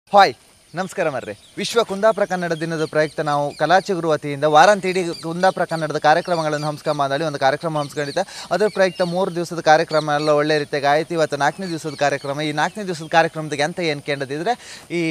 hi ನಮಸ್ಕಾರ ಮರ್ರೆ ವಿಶ್ವ ಕುಂದಾಪುರ ಕನ್ನಡ ದಿನದ ಪ್ರಯುಕ್ತ ನಾವು ಕಲಾಚಿಗುರು ವತಿಯಿಂದ ವಾರಾಂತಿಡಿ ಕುಂದಾಪುರ ಕನ್ನಡದ ಕಾರ್ಯಕ್ರಮಗಳನ್ನು ಹಮ್ಸ್ಕೊಂಬಂದಲ್ಲಿ ಒಂದು ಕಾರ್ಯಕ್ರಮ ಹಮ್ಸ್ಕೊಂಡಿದ್ದೆ ಅದರ ಪ್ರಯುಕ್ತ ಮೂರು ದಿವಸದ ಕಾರ್ಯಕ್ರಮ ಎಲ್ಲ ಒಳ್ಳೆ ರೀತಿಯಾಗಿ ಆಯ್ತು ಇವತ್ತು ನಾಲ್ಕನೇ ದಿವಸದ ಕಾರ್ಯಕ್ರಮ ಈ ನಾಲ್ಕನೇ ದಿವಸದ ಕಾರ್ಯಕ್ರಮದಾಗ ಎಂತ ಏನು ಕೇಳದಿದ್ರೆ ಈ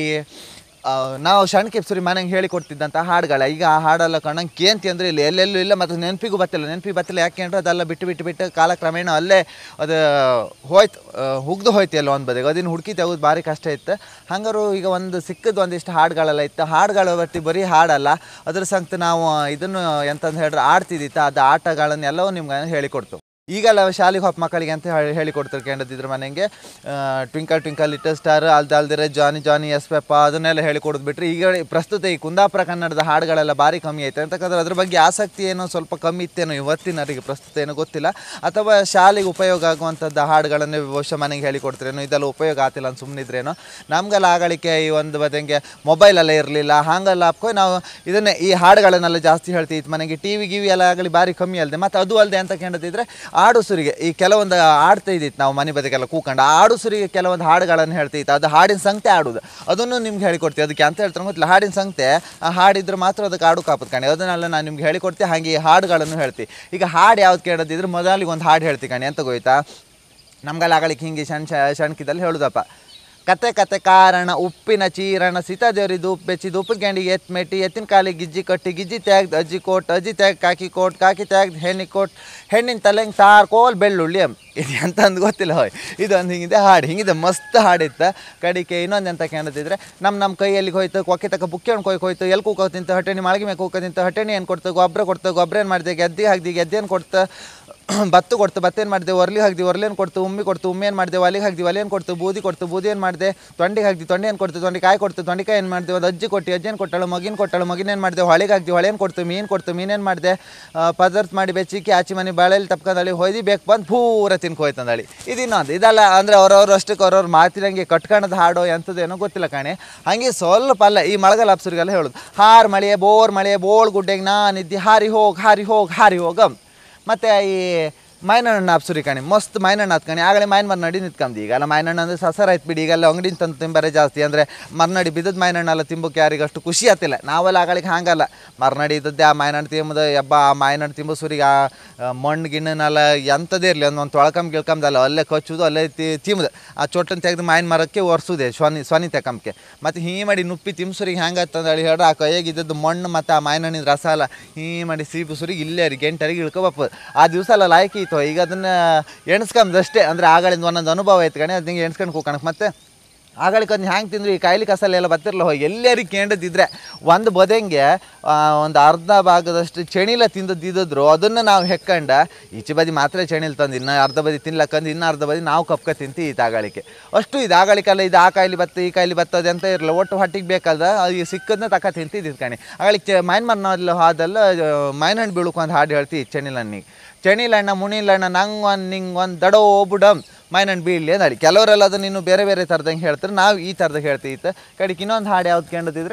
ಆ, ನಾವು ಶಣ್ಕೆ ಸುರಿ ಮನೆಗೆ ಹೇಳಿಕೊಡ್ತಿದ್ದಂಥ ಹಾಡುಗಳ ಈಗ ಆ ಹಾಡೆಲ್ಲ ಕಣ್ಣಂಗೆ ಕೇಂತಿ ಅಂದರೆ ಇಲ್ಲಿ ಎಲ್ಲೆಲ್ಲೂ ಇಲ್ಲ ಮತ್ತು ನೆನಪಿಗೂ ಬತ್ತಿಲ್ಲ ನೆನಪಿಗೆ ಬತ್ತಿಲ್ಲ ಯಾಕೆ ಅಂದ್ರೆ ಅದೆಲ್ಲ ಬಿಟ್ಟು ಬಿಟ್ಟು ಬಿಟ್ಟು ಕಾಲಕ್ರಮೇಣ ಅಲ್ಲೇ ಅದು ಹೋಯ್ತು ಹುಗ್ದು ಹೋಯ್ತು ಎಲ್ಲ ಒಂದು ಬದಿಗೆ ಅದನ್ನು ಹುಡುಕಿ ತೆಗೆದು ಭಾರಿ ಕಷ್ಟ ಇತ್ತು ಹಂಗಾರು ಈಗ ಒಂದು ಸಿಕ್ಕದ್ದು ಒಂದಿಷ್ಟು ಹಾಡುಗಳೆಲ್ಲ ಇತ್ತು ಹಾಡುಗಳ ಒಟ್ಟು ಬರೀ ಹಾಡಲ್ಲ ಅದ್ರ ಸಂಗತ ನಾವು ಇದನ್ನು ಎಂತಂದು ಹೇಳಿದ್ರೆ ಆಡ್ತಿದ್ದಿತ್ತು ಅದು ಆಟಗಳನ್ನೆಲ್ಲವೂ ನಿಮ್ಗೆ ಹೇಳಿಕೊಡ್ತು ಈಗೆಲ್ಲ ಶಾಲೆಗೆ ಹೋಪ್ ಮಕ್ಕಳಿಗೆ ಅಂತ ಹೇಳಿ ಹೇಳಿಕೊಡ್ತಾರೆ ಕೇಂದ್ರದಿದ್ರ ಮನೆಗೆ ಟ್ವಿಂಕಲ್ ಟ್ವಿಂಕಲ್ ಲಿಟಲ್ ಸ್ಟಾರ್ ಅಲ್ದ ಅಲ್ದಿರ ಜಾನಿ ಜಾನಿ ಎಸ್ ಪೆಪ್ಪ ಅದನ್ನೆಲ್ಲ ಹೇಳಿಕೊಡೋದು ಬಿಟ್ರೆ ಈಗ ಪ್ರಸ್ತುತ ಈ ಕುಂದಾಪುರ ಕನ್ನಡದ ಹಾಡುಗಳೆಲ್ಲ ಭಾರಿ ಕಮ್ಮಿ ಐತೆ ಅಂತಕ್ಕಂದ್ರೆ ಅದ್ರ ಬಗ್ಗೆ ಆಸಕ್ತಿ ಏನೋ ಸ್ವಲ್ಪ ಕಮ್ಮಿ ಇತ್ತೇನೋ ಇವತ್ತಿನವರಿಗೆ ಪ್ರಸ್ತುತ ಏನೋ ಗೊತ್ತಿಲ್ಲ ಅಥವಾ ಶಾಲೆಗೆ ಉಪಯೋಗ ಆಗುವಂಥದ್ದು ಹಾಡುಗಳನ್ನೇ ಬಹುಶಃ ಮನೆಗೆ ಹೇಳಿಕೊಡ್ತಿರೇನೋ ಇದೆಲ್ಲ ಉಪಯೋಗ ಆಗ್ತಿಲ್ಲ ಅಂತ ಸುಮ್ಮನಿದ್ರೇನೋ ನಮ್ಗೆಲ್ಲ ಆಗಳಿಕೆ ಈ ಒಂದು ಬದಂಗೆ ಮೊಬೈಲೆಲ್ಲ ಇರಲಿಲ್ಲ ಹಾಗೆಲ್ಲ ಹಾಕೋ ನಾವು ಇದನ್ನೇ ಈ ಹಾಡುಗಳನ್ನೆಲ್ಲ ಜಾಸ್ತಿ ಹೇಳ್ತಿತ್ತು ಮನೆಗೆ ಟಿ ವಿ ಗಿವಿ ಎಲ್ಲ ಆಗಲಿ ಭಾರಿ ಕಮ್ಮಿ ಅಲ್ಲದೆ ಮತ್ತು ಅದು ಅಲ್ಲದೆ ಅಂತ ಕೇಳದಿದ್ರೆ ಆಡು ಸುರಿಗೆ ಈ ಕೆಲವೊಂದು ಆಡ್ತಾ ಇದ್ದಿತ್ತು ನಾವು ಮನೆ ಬದಿಗೆಲ್ಲ ಕೂಕೊಂಡು ಆ ಆಡು ಸುರಿಗೆ ಕೆಲವೊಂದು ಹಾಡುಗಳನ್ನು ಹೇಳ್ತಿತ್ತು ಅದು ಹಾಡಿನ ಸಂಗತೆ ಆಡೋದು ಅದನ್ನು ನಿಮ್ಗೆ ಹೇಳಿಕೊಡ್ತೀವಿ ಅದಕ್ಕೆ ಅಂತ ಹೇಳ್ತಾರೆ ಗೊತ್ತಿಲ್ಲ ಹಾಡಿನ ಸಂಗತೆ ಆ ಹಾಡಿದ್ರೆ ಮಾತ್ರ ಅದಕ್ಕೆ ಆಡು ಕಾಪದ್ ಕಣೆ ಅದನ್ನೆಲ್ಲ ನಾನು ನಿಮ್ಗೆ ಹೇಳಿಕೊಡ್ತೀನಿ ಹಾಗೆ ಈ ಹಾಡುಗಳನ್ನು ಹೇಳ್ತೀವಿ ಈಗ ಹಾಡು ಯಾವ್ದು ಕೇಳೋದಿದ್ರೆ ಮೊದಲಿಗೆ ಒಂದು ಹಾಡು ಹೇಳ್ತೀನಿ ಕಣೆ ಅಂತ ಗೊತ್ತಾ ನಮ್ಗೆಲ್ಲ ಆಗಲಿಕ್ಕೆ ಹಿಂಗೆ ಸಣ್ಣ ಸಣ್ಕಿದಲ್ಲಿ ಹೇಳುದಪ್ಪ ಕತೆ ಕತೆ ಕಾರಣ ಉಪ್ಪಿನ ಚೀರಣ ಸೀತಾದೇವರಿದು ಉಪ್ಪು ಬೆಚ್ಚಿ ಉಪ್ಪಿನ ಗಂಡಿಗೆ ಎತ್ ಮೆಟ್ಟಿ ಎತ್ತಿನ ಕಾಲಿಗೆ ಗಿಜ್ಜಿ ಕಟ್ಟಿ ಗಿಜ್ಜಿ ತ್ಯಾಗ್ದು ಅಜ್ಜಿ ಕೋಟ್ ಅಜ್ಜಿ ತ್ಯಾಗ್ ಕಾಕಿ ಕೋಟ್ ಕಾಕಿ ತ್ಯಾಗ್ದು ಹೆಣ್ಣಿ ಕೋಟ್ ಹೆಣ್ಣಿನ ತಲೆಂಗೆ ತಾರ್ಕೋಲ್ ಬೆಳ್ಳುಳ್ಳಿ ಅಮ್ ಇದು ಎಂತ ಅಂದ್ ಗೊತ್ತಿಲ್ಲ ಹೋಯ್ ಇದೊಂದು ಹಿಂಗಿದೆ ಹಾಡು ಹಿಂಗಿದೆ ಮಸ್ತ್ ಹಾಡಿತ್ತು ಕಡಿಕೆ ಇನ್ನೊಂದು ಎಂತ ಕೇಳದಿದ್ರೆ ನಮ್ಮ ನಮ್ಮ ಕೈಯಲ್ಲಿ ಹೋಯ್ತು ಕೊಕ್ಕೆ ತಕ್ಕ ಬುಕ್ಕೆ ಒಂದು ಕೊಯ್ಕೆ ಹೋಯ್ತು ಎಲ್ಲಿ ಕೂಕೋ ತಿಂತ ಹಟ್ಟಣಿ ಮಾಳಿಗೆ ಮೇಲೆ ಕೂಕೋ ತಿಂತ ಹಟ್ಟಣಿ ಏನು ಕೊಡ್ತು ಗೊಬ್ಬರ ಕೊಡ್ತು ಗೊಬ್ಬರ ಏನು ಮಾಡಿದೆ ಗೆದ್ದಿ ಹಾಕ್ದಿ ಗೆದ್ದೇನು ಕೊಡ್ತು ಭತ್ತ ಕೊಡ್ತು ಭತ್ತ ಏನು ಮಾಡಿದೆ ಒರ್ಲಿ ಹಾಕ್ದಿ ಒರ್ಲೇನು ಕೊಡ್ತು ಉಮ್ಮಿ ಕೊಡ್ತು ಉಮ್ಮಿ ಏನು ಮಾಡಿದೆ ಒಲಿಗೆ ಹಾಕ್ದಿ ಒಲೆ ಏನು ಕೊಡ್ತು ಬೂದಿ ಕೊಡ್ತು ಬೂದಿ ಏನು ಮಾಡಿದೆ ತೊಂಡಿಗೆ ಹಾಕ್ದಿ ತೊಂಡೆ ಏನು ಕೊಡ್ತು ತೊಂಡಿ ಕಾಯಿ ಕೊಡ್ತು ತೊಂಡಿಕಾಯಿ ಏನು ಮಾಡಿದೆ ಒಂದು ಅಜ್ಜಿ ಕೊಟ್ಟು ಅಜ್ಜಿ ಏನು ಕೊಟ್ಟಳು ಮಗಿನ ಕೊಟ್ಟಳು ಮಗಿನ ಏನು ಮಾಡಿದೆ ಹೊಳಿಗೆ ಹಾಕ್ದಿ ಹೊಳೆ ಏನು ಕೊಡ್ತು ಮೀನು ಕೊಡ್ತು ಮೀನೇನು ಮಾಡಿದೆ ಪದಾರ್ಥ ಮಾಡಿ ಬೆಚ್ಚಿಕ್ಕಿ ಆಚೆ ಮನೆ ಬಾಳೆಲ್ಲಿ ತಪ್ಕೊಂಡಳಿ ಹೊಯ್ದು ಬೇಕು ಬಂದು ಪೂರ ತಿನ್ಕೊ ಹೋಯ್ತಂದಳಿ ಇದು ಇನ್ನೊಂದು ಇದಲ್ಲ ಅಂದರೆ ಅವ್ರವ್ರು ಅಷ್ಟಕ್ಕೆ ಅವ್ರವ್ರು ಮಾತಿನಂಗೆ ಕಟ್ಕಣದ ಹಾಡೋ ಎಂಥದ್ದೇನೋ ಗೊತ್ತಿಲ್ಲ ಕಾಣೆ ಹಾಗೆ ಸ್ವಲ್ಪ ಅಲ್ಲ ಈ ಮಳೆಗಾಲ ಅಪ್ಸರಿಗೆಲ್ಲ ಹೇಳೋದು ಹಾರ್ ಮಳೆ ಬೋರ್ ಮಳೆ ಬೋಳ್ ಗುಡ್ಡೆಗೆ ನಾನಿದ್ದಿ ಹಾರಿ ಹೋಗಿ ಹಾರಿ ಹೋಗಿ ಹಾರಿ ಹೋಗಮ್ ಮತ್ತು ಈ ಮೈನಣ್ಣ ಅಪ್ಸುರಿ ಕಣಿ ಮಸ್ತ್ ಮೈನಣ್ಣ ಹತ್ಕಣಿ ಆಗಲೇ ಮೈನ್ ಮರ್ನಡಿ ನಿಂತ್ಕೊಂಡಿ ಈಗೆಲ್ಲ ಮೈನಣ್ಣ ಅಂದ್ರೆ ಸಸರ ಆಯ್ತು ಬಿಡಿ ಈಗೆಲ್ಲ ಅಂಗಡಿನ ತಂದು ತಿಂಬರೇ ಜಾಸ್ತಿ ಅಂದರೆ ಮರ್ನಡಿ ಬಿದ್ದದ ಮೈನಣ್ಣ ಎಲ್ಲ ತಿಂಬಕ್ಕೆ ಯಾರಿಗೆ ಅಷ್ಟು ಖುಷಿ ಆತಿಲ್ಲ ನಾವೆಲ್ಲ ಆಗಲಿಕ್ಕೆ ಹಾಗಲ್ಲ ಮರ್ನಡಿ ಇದ್ದದ್ದೇ ಆ ಮೈನಣ್ಣ ತಿಂಬುದು ಯಬ್ಬ ಆ ಮೈನಣ್ಣ ತಿಂಬು ಸುರಿಗೆ ಆ ಆ ಮಣ್ಣು ಗಿಣ್ಣನೆಲ್ಲ ಎಂಥದೇ ಇರಲಿ ಒಂದು ಒಂದು ತೊಳ್ಕಂಬ ಗಿಳ್ಕಂಬದಲ್ಲ ಅಲ್ಲೇ ಕಚ್ಚುದು ಅಲ್ಲೇ ತಿ ತಿಂಬುದು ಆ ಚೊಟ್ಟನ್ನು ತೆಗೆದು ಮಾಯಿನ ಮರಕ್ಕೆ ಒರೆಸುದೆ ಸ್ವಾನಿ ಸ್ವಾನಿ ತೆಕಂಬಕ್ಕೆ ಮತ್ತು ಹೀ ಮಾಡಿ ನುಪ್ಪಿ ತಿಮ್ಸುರಿಗೆ ಹೆಂಗೆ ಅಂತಂದೇಳಿ ಹೇಳ್ರೆ ಆ ಕೈಯಾಗ ಇದ್ದದ್ದು ಮಣ್ಣು ಮತ್ತು ಆ ಮಾಯಿನಣ್ಣಿನ ರಸ ಎಲ್ಲ ಹೀ ಮಾಡಿ ಸೀಪು ಸುರಿಗೆ ಇಲ್ಲೇ ರೀ ಗಂಟರಿಗೆ ಇಳ್ಕೊಬಪ್ಪ ಆ ದಿವಸ ಎಲ್ಲ ಲಾಯ್ಕಿ ಇತ್ತು ಈಗ ಅದನ್ನು ಎಣ್ಸ್ಕೊಂಬದಷ್ಟೇ ಅಂದರೆ ಆಗಳಿಂದ ಒಂದೊಂದು ಅನುಭವ ಐತೆ ಕಣೆ ಅದು ಹಿಂಗೆ ಎಣ್ಸ್ಕೊಂಡು ಕೂಕಣಕ್ಕೆ ಮತ್ತೆ ಆಗಳಿಕ ಅದನ್ನ ಹ್ಯಾಂಗೆ ತಿಂದ್ರು ಈ ಕಾಯಿಲೆ ಕಸಲೆ ಎಲ್ಲ ಬತ್ತಿರಲ್ಲ ಹೋಗಿ ಎಲ್ಲರಿಗೆ ಕೇಂಡದಿದ್ರೆ ಒಂದು ಬದಂಗೆ ಒಂದು ಅರ್ಧ ಭಾಗದಷ್ಟು ಚಣಿಲ ತಿಂದದ್ದಿದ್ರು ಅದನ್ನು ನಾವು ಹೆಕ್ಕಂಡ ಈಚೆ ಬದಿ ಮಾತ್ರ ಚಣಿಲ್ ತಂದು ಇನ್ನು ಅರ್ಧ ಬದಿ ತಿನ್ಲಕ್ಕಂದು ಇನ್ನು ಅರ್ಧ ಬದಿ ನಾವು ಕಪ್ಕ ತಿಂತಿ ಈ ತಾಗಳಿಕೆ ಅಷ್ಟು ಇದು ಆಗಳಿಕಲ್ಲ ಇದು ಆ ಕಾಯಿಲೆ ಬತ್ತ ಈ ಕಾಯಿಲೆ ಬತ್ತದ ಅಂತ ಇರಲ್ಲ ಒಟ್ಟು ಹೊಟ್ಟಿಗೆ ಬೇಕಲ್ದ ಅದು ಸಿಕ್ಕದನ್ನ ತಕ ತಿಂತಿದ್ದು ಕಣಿ ಆಗಳಿಗೆ ಚ ಮೈನ್ ಮರ್ನಲ್ಲ ಹಾದಲ್ಲ ಮೈನಣ್ಣು ಬೀಳುಕು ಅಂತ ಹಾಡು ಹೇಳ್ತಿ ಚಣಿಲಣ್ಣಿಗೆ ಚಣಿಲಣ್ಣ ಮುಣಿಲಣ್ಣ ನಂಗೆ ಒಂದು ನಿಂಗೆ ಒಂದು ದಡೋ ಬುಡಮ್ ಮೈನಣ್ಣು ಬೀಳಲಿ ಅಂದಳಿ ಕೆಲವರೆಲ್ಲ ಅದನ್ನ ಇನ್ನು ಬೇರೆ ಬೇರೆ ಥರದಂಗೆ ಹೇಳ್ತಾರೆ ನಾವು ಈ ಥರದಾಗ ಹೇಳ್ತಿತ್ತು ಕಡೆಗೆ ಇನ್ನೊಂದು ಹಾಡು ಯಾವ್ದು ಕೇಳದಿದ್ರೆ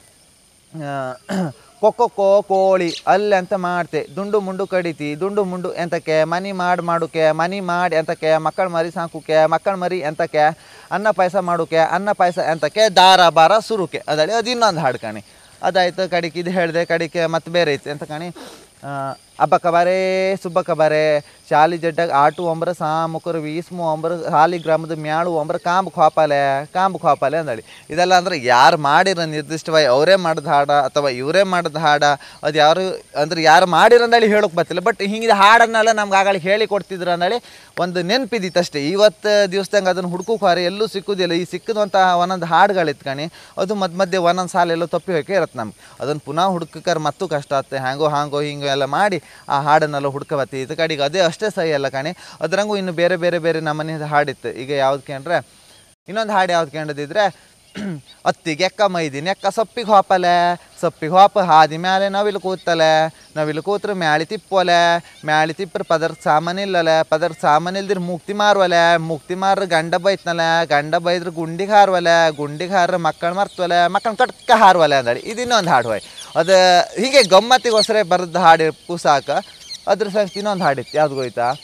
ಕೊಕ್ಕೊ ಕೋಳಿ ಅಲ್ಲಿ ಅಂತ ಮಾಡ್ತೆ ದುಂಡು ಮುಂಡು ಕಡಿತಿ ದುಂಡು ಮುಂಡು ಎಂತಕ್ಕೆ ಮನಿ ಮಾಡಿ ಮಾಡುಕೆ ಮನಿ ಮಾಡಿ ಎಂತಕ್ಕೆ ಮಕ್ಕಳು ಮರಿ ಸಾಕುಕೆ ಮಕ್ಕಳು ಮರಿ ಎಂತಕ್ಕೆ ಅನ್ನ ಪಾಯಸ ಮಾಡುಕೆ ಅನ್ನ ಪಾಯಸ ಎಂತಕ್ಕೆ ದಾರ ಬಾರ ಸುರುಕೆ ಅದಳಿ ಅದು ಇನ್ನೊಂದು ಹಾಡು ಕಣಿ ಅದಾಯ್ತು ಕಡಿಕೆ ಇದು ಹೇಳಿದೆ ಕಡಿಕೆ ಮತ್ತೆ ಬೇರೆ ಐತೆ ಅಂತ ಕಣಿ ಹಬ್ಬಕ್ಕ ಬಾರೇ ಸುಬ್ಬಕ್ಕ ಬಾರೆ ಶಾಲಿ ಜಡ್ಡಾಗ ಆಟು ಒಂಬ್ರ ಸಾಮುಕರು ವೀಸ್ಮು ಒಂಬ್ರ ಹಾಲಿ ಗ್ರಾಮದ ಮ್ಯಾಳು ಒಂಬ್ರ ಕಾಂಬ್ ಖಾಪಾಲೆ ಕಾಂಬ್ ಖಾಪಾಲೆ ಅಂದಳಿ ಇದೆಲ್ಲ ಅಂದ್ರೆ ಯಾರು ಮಾಡಿರೋ ನಿರ್ದಿಷ್ಟವಾಗಿ ಅವರೇ ಮಾಡಿದ ಹಾಡ ಅಥವಾ ಇವರೇ ಮಾಡಿದ ಹಾಡ ಅದು ಯಾರು ಅಂದ್ರೆ ಯಾರು ಮಾಡಿರೋ ಅಂದಳಿ ಹೇಳೋಕೆ ಬರ್ತಿಲ್ಲ ಬಟ್ ಹಿಂಗೆ ಹಾಡನ್ನೆಲ್ಲ ನಮ್ಗೆ ಆಗಳ ಹೇಳಿ ಕೊಡ್ತಿದ್ರು ಅಂದಳಿ ಒಂದು ನೆನಪಿದ್ದಿತ್ತು ಅಷ್ಟೇ ಇವತ್ತು ದಿವಸದಂಗೆ ಅದನ್ನು ಹುಡ್ಕೋಕೆ ಹಾರಿ ಎಲ್ಲೂ ಸಿಕ್ಕುದಿಲ್ಲ ಈ ಸಿಕ್ಕದಂಥ ಒಂದೊಂದು ಹಾಡುಗಳು ಇತ್ಕಣಿ ಅದು ಮಧ್ಯ ಮಧ್ಯೆ ಒಂದೊಂದು ಸಾಲ ಎಲ್ಲೋ ತಪ್ಪಿ ಹೋಗಿ ಇರತ್ತೆ ನಮ್ಗೆ ಅದನ್ನು ಪುನಃ ಹುಡ್ಕಕ್ಕಾರ ಮತ್ತೂ ಕಷ್ಟ ಆಗುತ್ತೆ ಹ್ಯಾಂಗೋ ಹಾಂಗೋ ಹಿಂಗೋ ಎಲ್ಲ ಮಾಡಿ ಆ ಹಾಡನ್ನೆಲ್ಲ ಹುಡ್ಕಬತ್ತಿ ಇದು ಕಡೆಗೆ ಅದೇ ಅಷ್ಟೇ ಸಹಿ ಅಲ್ಲ ಕಣಿ ಅದ್ರಂಗೂ ಇನ್ನು ಬೇರೆ ಬೇರೆ ಬೇರೆ ನಮ್ಮನೆ ಹಾಡಿತ್ತು ಈಗ ಯಾವ್ದು ಕೇಂದ್ರೆ ಇನ್ನೊಂದು ಹಾಡು ಯಾವ್ದು ಕೇಳದಿದ್ರೆ ಅತ್ತಿಗೆ ಎಕ್ಕ ಮೈದಿ ನೆಕ್ಕ ಸೊಪ್ಪಿಗೆ ಹೋಪಲೆ ಸೊಪ್ಪಿಗೆ ಹೋಪ ಹಾದಿ ಮ್ಯಾಲೆ ನವಿಲು ಕೂತಲೆ ನವಿಲು ಕೂತ್ರ ಮ್ಯಾಳಿ ತಿಪ್ಪೊಲೆ ಮ್ಯಾಳಿ ತಿಪ್ಪರ ಪದರ್ ಸಾಮಾನಿಲ್ಲಲೆ ಪದರ್ ಸಾಮಾನಿಲ್ದಿರ ಮುಕ್ತಿ ಮಾರುವಲೆ ಮುಕ್ತಿ ಮಾರ ಗಂಡ ಬೈತ್ನಲೆ ಗಂಡ ಬೈದ್ರ ಗುಂಡಿಗೆ ಹಾರುವಲೆ ಗುಂಡಿಗೆ ಹಾರ ಮಕ್ಕಳು ಮರ್ತವಲೆ ಮಕ್ಕಳು ಕಟ್ಕ ಹಾರುವಲೆ ಅಂದಳಿ ಇದು ಇನ್ನೊಂದು ಹಾಡು ಹೋಯ್ ಅದು ಹೀಗೆ ಗಮ್ಮತ್ತಿಗೋಸ್ಕರ ಬರೆದ ಹಾಡು ಸಾಕ ಅದ್ರ ಸಂಗತಿ ಇನ್ನೊಂದು ಹಾಡಿತ್ತು ಯಾವ್ದು ಹೋಯ್ತಾ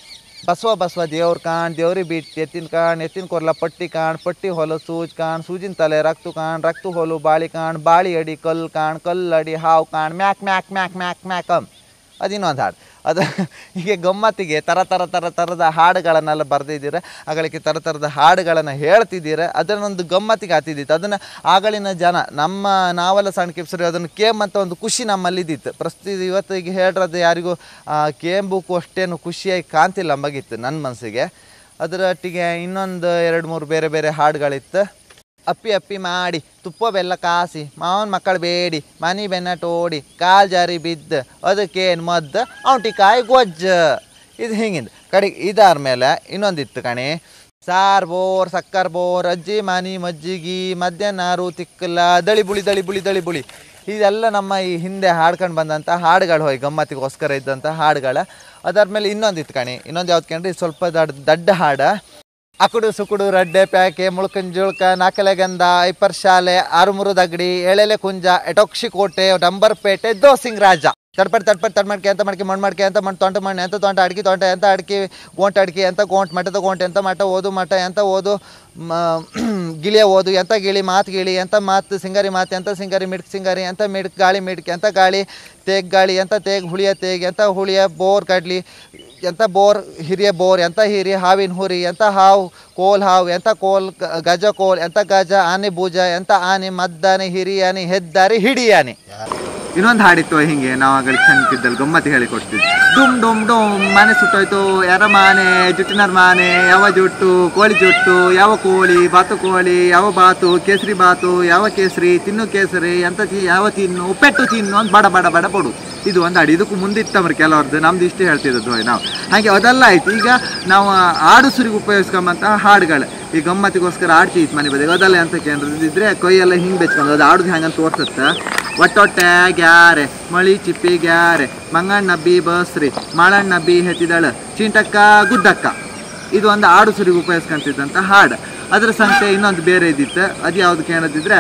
ಬಸವ ಬಸವ ದೇವ್ರ ಕಾಣ್ ದೇವ್ರಿ ಬಿಟ್ಟು ಎತ್ತಿನ ಕಾಣ್ ಎತ್ತಿನ ಕೊರ್ಲ ಪಟ್ಟಿ ಕಾಣ್ ಪಟ್ಟಿ ಹೊಲ ಸೂಜ್ ಕಾಣ್ ಸೂಜಿನ ತಲೆ ರಕ್ತು ಕಾಣ್ ರಕ್ತು ಹೊಲು ಬಾಳಿ ಕಾಣ್ ಬಾಳಿ ಅಡಿ ಕಲ್ ಕಾಣ್ ಕಲ್ ಅಡಿ ಹಾವು ಕಾಣ್ ಮ್ಯಾಕ್ ಮ್ಯಾಕ್ ಮ್ಯಾಕ್ ಮ್ಯಾಕ್ ಮ್ಯಾಕ್ ಅಮ್ ಅದು ಇನ್ನೊಂದು ಹಾಡು ಅದು ಹೀಗೆ ಗಮ್ಮತ್ತಿಗೆ ಥರ ಥರ ಥರ ಥರದ ಹಾಡುಗಳನ್ನೆಲ್ಲ ಬರೆದಿದ್ದೀರ ಅಗಳಿಗೆ ಥರ ಥರದ ಹಾಡುಗಳನ್ನು ಹೇಳ್ತಿದ್ದೀರ ಅದನ್ನೊಂದು ಗಮ್ಮತ್ತಿಗೆ ಹತ್ತಿದ್ದಿತ್ತು ಅದನ್ನು ಆಗಳಿನ ಜನ ನಮ್ಮ ನಾವೆಲ್ಲ ಸಣ್ಣ ಕಿಪ್ಸರಿ ಅದನ್ನು ಕೇಂಬಂತ ಒಂದು ಖುಷಿ ನಮ್ಮಲ್ಲಿದ್ದಿತ್ತು ಪ್ರಸ್ತುತ ಇವತ್ತಿಗೆ ಹೇಳ್ರದ್ದು ಯಾರಿಗೂ ಆ, ಕೇಂಬುಕು ಅಷ್ಟೇನು ಖುಷಿಯಾಗಿ ಕಾಣ್ತಿಲ್ಲ ಅಂಬಾಗಿತ್ತು ನನ್ನ ಮನಸ್ಸಿಗೆ ಅದರೊಟ್ಟಿಗೆ ಇನ್ನೊಂದು ಎರಡು ಮೂರು ಬೇರೆ ಬೇರೆ ಹಾಡುಗಳಿತ್ತು ಅಪ್ಪಿ ಅಪ್ಪಿ ಮಾಡಿ ತುಪ್ಪ ಬೆಲ್ಲ ಕಾಸಿ ಮಾವನ ಮಕ್ಕಳು ಬೇಡಿ ಮನಿ ಬೆನ್ನ ಟೋಡಿ ಕಾಲ್ ಜಾರಿ ಬಿದ್ದು ಅದಕ್ಕೇನು ಮದ್ದು ಔಟಿಕಾಯಿ ಗೊಜ್ಜ ಇದು ಹಿಂಗಿಂದು ಕಡೆಗೆ ಇದಾದ ಮೇಲೆ ಇನ್ನೊಂದಿತ್ತು ಕಣೆ ಸಾರ್ ಬೋರ್ ಸಕ್ಕರ್ ಬೋರ್ ಅಜ್ಜಿ ಮನಿ ಮಜ್ಜಿಗಿ ಮಧ್ಯಾಹ್ನಾರು ತಿಕ್ಕಲ ದಳಿ ಬುಳಿ ದಳಿ ಬುಳಿ ದಳಿ ಬುಳಿ ಇದೆಲ್ಲ ನಮ್ಮ ಈ ಹಿಂದೆ ಹಾಡ್ಕೊಂಡು ಬಂದಂಥ ಹಾಡುಗಳು ಹೋಯ್ ಗಮ್ಮತ್ತಿಗೋಸ್ಕರ ಇದ್ದಂಥ ಹಾಡುಗಳು ಅದಾದ್ಮೇಲೆ ಇನ್ನೊಂದಿತ್ತು ಕಣೆ ಇನ್ನೊಂದು ಯಾವ್ದು ಕಂಡ್ರೆ ಇದು ಸ್ವಲ್ಪ ದಡ್ ದಡ್ಡ ಹಾಡು ಅಕುಡು ಸುಕುಡು ರಡ್ಡೆ ಪ್ಯಾಕೆ ಮುಳ್ಕನ್ ಜುಳ್ಕ ನಾಕಲೆಗಂಧ ಐಪರ್ ಶಾಲೆ ಆರುಮುರು ದಗಡಿ ಎಳೆಲೆ ಕುಂಜ ಎಟೊಕ್ಷಿ ಕೋಟೆ ಡಂಬರ್ಪೇಟೆ ದೋಸಿಂಗ್ ರಾಜ ತಡ್ಪಡ್ ತಡ್ಪಡ್ ತಡ್ ಮಾಡ್ಕೆ ಅಂತ ಮಾಡ್ಕೆ ಮಣ್ಣು ಮಾಡ್ಕೆ ಅಂತ ಮಣ್ಣು ತೊಂಟ ಮಣ್ಣು ಎಂತ ತೊಂಟ ಅಡ್ಕಿ ತೊಂಟ ಎಂತ ಅಡ್ಕಿ ಗೋಂಟ ಅಡ್ಕಿ ಎಂತ ಗೋಂಟ್ ಮಠದ ಗೋಂಟ್ ಎಂತ ಮಠ ಓದು ಮಠ ಎಂತ ಓದು ಮ ಗಿಳಿಯ ಓದು ಎಂತ ಗಿಳಿ ಮಾತು ಗಿಳಿ ಎಂತ ಮಾತು ಸಿಂಗಾರಿ ಮಾತು ಎಂತ ಸಿಂಗಾರಿ ಮಿಡ್ಕ್ ಸಿಂಗಾರಿ ಎಂತ ಮಿಡ್ಕ್ ಗಾಳಿ ಮಿಡ್ಕ್ ಎಂತ ಗಾಳಿ ತೇಗ್ ಗಾಳಿ ಎಂತ ತೇಗ್ ಹುಳಿಯ ತೇಗ್ ಎಂತ ಹುಳಿಯ ಬೋರ್ ಕಡ್ಲಿ ಎಂತ ಬೋರ್ ಹಿರಿಯ ಬೋರ್ ಎಂತ ಹಿರಿಯ ಹಾವಿನ ಹುರಿ ಎಂತ ಹಾವು ಕೋಲ್ ಹಾವು ಎಂತ ಕೋಲ್ ಗ- ಗಜ ಕೋಲ್ ಎಂತ ಗಜ ಆನೆ ಭುಜ ಎಂತ ಆನೆ ಮದ್ದಾನೆ ಹಿರಿಯಾನೆ ಹೆದ್ದಾರಿ ಹಿಡಿಯಾನೆ ಇನ್ನೊಂದು ಹಾಡಿತ್ತು ಹಿಂಗೆ ನಾವು ಆಗಲಿ ಚಂದಿದ್ದಲ್ಲಿ ಗಮ್ಮತ್ತು ಹೇಳಿ ಕೊಡ್ತಿದ್ವಿ ಡುಮ್ ಡುಮ್ ಡುಮ್ ಮನೆ ಸುಟ್ಟೋಯ್ತು ಯಾರ ಮಾನೆ ಜುಟ್ಟಿನರ್ ಮಾನೆ ಯಾವ ಜುಟ್ಟು ಕೋಳಿ ಜುಟ್ಟು ಯಾವ ಕೋಳಿ ಬಾತು ಕೋಳಿ ಯಾವ ಬಾತು ಕೇಸರಿ ಬಾತು ಯಾವ ಕೇಸರಿ ತಿನ್ನು ಕೇಸರಿ ಎಂತ ತಿ ಯಾವ ತಿನ್ನು ಉಪ್ಪೆಟ್ಟು ತಿನ್ನು ಅಂತ ಬಡ ಬಡ ಬಡ ಪಡು ಇದು ಒಂದು ಹಾಡು ಇದಕ್ಕೂ ಮುಂದಿತ್ತಮ್ರಿ ಕೆಲವ್ರದ್ದು ನಮ್ದು ಇಷ್ಟೇ ಹೇಳ್ತಿದ್ದದ್ದು ನಾವು ಹಾಗೆ ಅದೆಲ್ಲ ಆಯ್ತು ಈಗ ನಾವು ಆಡು ಸುರಿಗೆ ಉಪಯೋಗಿಸ್ಕೊಂಬಂತಹ ಹಾಡುಗಳು ಈ ಗಮ್ಮತ್ತಿಗೋಸ್ಕರ ಆಡ್ತಿತ್ತು ಮನೆ ಬದಿಗೆ ಅದೆಲ್ಲ ಅಂತ ಕೇಂದ್ರದಿದ್ರೆ ಕೊಯ್ಯೆಲ್ಲ ಹಿಂಗೆ ಬೆಚ್ಕೊಂಡು ಅದು ಆಡುದು ಹೆಂಗಂತ ತೋರ್ಸತ್ತೆ ಒಟ್ಟೊಟ್ಟೆ ಗ್ಯಾರೆ ಮಳಿ ಚಿಪ್ಪಿ ಗ್ಯಾರೆ ಮಂಗಣ್ಣ ಬಿ ಬಸ್ರಿ ಮಾಳಣ್ಣ ಬಿ ಹೆತ್ತಿದಳ ಚಿಂಟಕ್ಕ ಗುದ್ದಕ್ಕ ಇದು ಒಂದು ಆಡು ಸುರಿಗೆ ಉಪಯೋಗಿಸ್ಕೊಂತಿದ್ದಂಥ ಹಾಡು ಅದರ ಸಂತೆ ಇನ್ನೊಂದು ಬೇರೆ ಇದ್ದಿತ್ತು ಅದು ಯಾವ್ದು ಕೇಳದಿದ್ರೆ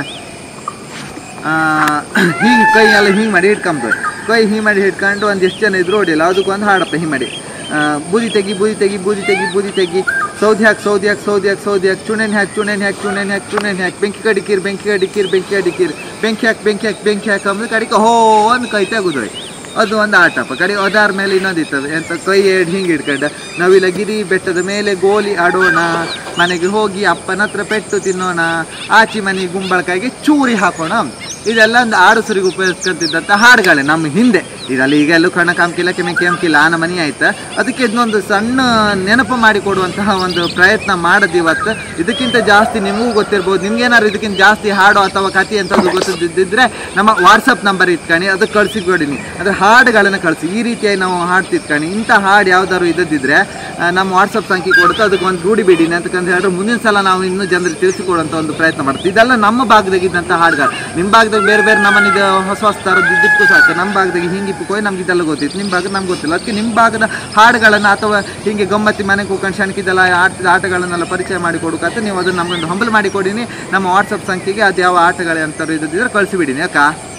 ಹಿಂಗೆ ಕೈ ಎಲ್ಲ ಹಿಂಗೆ ಮಾಡಿ ಹಿಡ್ಕೊಂಬ ಕೈ ಹಿಂಗೆ ಮಾಡಿ ಹಿಡ್ಕೊಂಡು ಒಂದು ಎಷ್ಟು ಜನ ಇದ್ರು ಹೊಡಿಲ್ಲ ಅದಕ್ಕೊಂದು ಹಾಡಪ್ಪ ಹಿಂಗೆ ಮಾಡಿ ಆ, ಬೂದಿ ತೆಗಿ ಬೂದಿ ತೆಗಿ ಬೂದಿ ತೆಗಿ ಬೂದಿ ತೆಗಿ ಸೌದಿ ಹಾಕಿ ಸೌದಿ ಹಾಕಿ ಸೌದಿ ಹಾಕಿ ಸೌದಿ ಹಾಕಿ ಚುಣೆನ್ ಹಾಕಿ ಚುಣೆನ್ ಹಾಕಿ ಚುಣೆನ್ ಹಾಕಿ ಚುಣೆನ್ ಹಾಕಿ ಬೆಂಕಿ ಕಡಿಕೀರ್ ಬೆಂಕಿ ಕಡಿಕೀರ್ ಬೆಂಕಿ ಕಡಿಕೀರ್ ಬೆಂಕಿ ಹಾಕಿ ಬೆಂಕಿ ಹಾಕಿ ಬೆಂಕಿ ಹಾಕಿ ಅಂದ್ರೆ ಕಡಿಕೆ ಹೋ ಅಂದ್ ಕೈ ತೆಗುದೋಯ್ ಅದು ಒಂದು ಆಟಪ್ಪ ಕಡೆ ಅದಾರ ಮೇಲೆ ಇನ್ನೊಂದು ಇರ್ತದೆ ಎಂತ ಕೈ ಏಡ್ ಹಿಂಗೆ ಹಿಡ್ಕೊಂಡು ನಾವಿಲ್ಲ ಗಿರಿ ಬೆಟ್ಟದ ಮೇಲೆ ಗೋಲಿ ಆಡೋಣ ಮನೆಗೆ ಹೋಗಿ ಅಪ್ಪನ ಹತ್ರ ಪೆಟ್ಟು ತಿನ್ನೋಣ ಆಚಿ ಮನೆ ಗುಂಬಳಕಾಯಿಗೆ ಚೂರಿ ಹಾಕೋಣ ಇದೆಲ್ಲ ಒಂದು ಆಡು ಸುರಿಗೆ ಉಪಯೋಗಿಸ್ಕೊಂತಿದ್ದಂಥ ಹಾಡುಗಳೇ ನಮ್ಮ ಹಿಂದೆ ಇದರಲ್ಲಿ ಈಗ ಎಲ್ಲೂ ಕಣ್ಣ ಕಾಮ್ಕಿಲ್ಲ ಕೆಮ್ಮೆ ಕೆಮ್ಕಿಲ್ಲ ಆನ ಮನಿ ಆಯ್ತು ಅದಕ್ಕೆ ಇದನ್ನೊಂದು ಸಣ್ಣ ನೆನಪು ಮಾಡಿಕೊಡುವಂತಹ ಒಂದು ಪ್ರಯತ್ನ ಮಾಡೋದು ಇವತ್ತು ಇದಕ್ಕಿಂತ ಜಾಸ್ತಿ ನಿಮಗೂ ಗೊತ್ತಿರ್ಬೋದು ನಿಮ್ಗೇನಾದ್ರು ಇದಕ್ಕಿಂತ ಜಾಸ್ತಿ ಹಾಡು ಅಥವಾ ಕಥೆ ಅಂತದ್ದು ಗೊತ್ತಿದ್ದಿದ್ರೆ ನಮ್ಮ ವಾಟ್ಸಪ್ ನಂಬರ್ ಇಟ್ಕಣಿ ಅದಕ್ಕೆ ಕಳ್ಸಿ ಕೊಡಿನಿ ಅದ್ರ ಹಾಡುಗಳನ್ನು ಕಳಿಸಿ ಈ ರೀತಿಯಾಗಿ ನಾವು ಹಾಡ್ತಿತ್ಕಣಿ ಇಂಥ ಹಾಡು ಯಾವ್ದಾದ್ರು ಇದ್ದದಿದ್ರೆ ಆ, ನಮ್ಮ ವಾಟ್ಸಪ್ ಸಂಖ್ಯೆ ಕೊಡುತ್ತೆ ಅದಕ್ಕೆ ಒಂದು ರೂಢಿ ಬಿಡಿನಿ ಅಂತಕ್ಕಂತ ಹೇಳಿದ್ರೆ ಮುಂದಿನ ಸಲ ನಾವು ಇನ್ನೂ ಜನರಿಗೆ ತಿಳಿಸಿಕೊಡುವಂಥ ಒಂದು ಪ್ರಯತ್ನ ಮಾಡ್ತೀವಿ ಇದೆಲ್ಲ ನಮ್ಮ ಭಾಗದಾಗಿದ್ದಂಥ ಹಾಡುಗಳು ನಿಮ್ಮ ಭಾಗದಾಗ ಬೇರೆ ಬೇರೆ ನಮ್ಮನಿದ ಹೊಸ ಹೊಸ ಥರದ್ದು ಇದ್ದಿತ್ತು ಸಾಕು ನಮ್ಮ ಭಾಗದಾಗ ಹಿಂಗಿಪ್ಪು ಕೊಯ್ ನಮ್ಗೆ ಇದೆಲ್ಲ ಗೊತ್ತಿತ್ತು ನಿಮ್ಮ ಭಾಗದ ನಮ್ಗೆ ಗೊತ್ತಿಲ್ಲ ಅದಕ್ಕೆ ನಿಮ್ಮ ಭಾಗದ ಹಾಡುಗಳನ್ನು ಅಥವಾ ಹೀಗೆ ಗಮ್ಮತ್ತಿ ಮನೆಗೆ ಕೂತ್ಕೊಂಡು ಶಣಕಿದೆಲ್ಲ ಆಟದ ಆಟಗಳನ್ನೆಲ್ಲ ಪರಿಚಯ ಮಾಡಿ ಕೊಡೋಕಂತ ನೀವು ಅದನ್ನು ನಮಗೊಂದು ಹಂಬಲ್ ಮಾಡಿ ಕೊಡಿನಿ ನಮ್ಮ ವಾಟ್ಸಪ್ ಸಂಖ್ಯೆಗೆ ಅದು ಯಾವ ಆಟಗಳು ಅಂತಾರೆ ಇದ್ದಿದ್ರೆ ಕಳಿಸಿಬಿಡಿನಿ ಅಕ್ಕ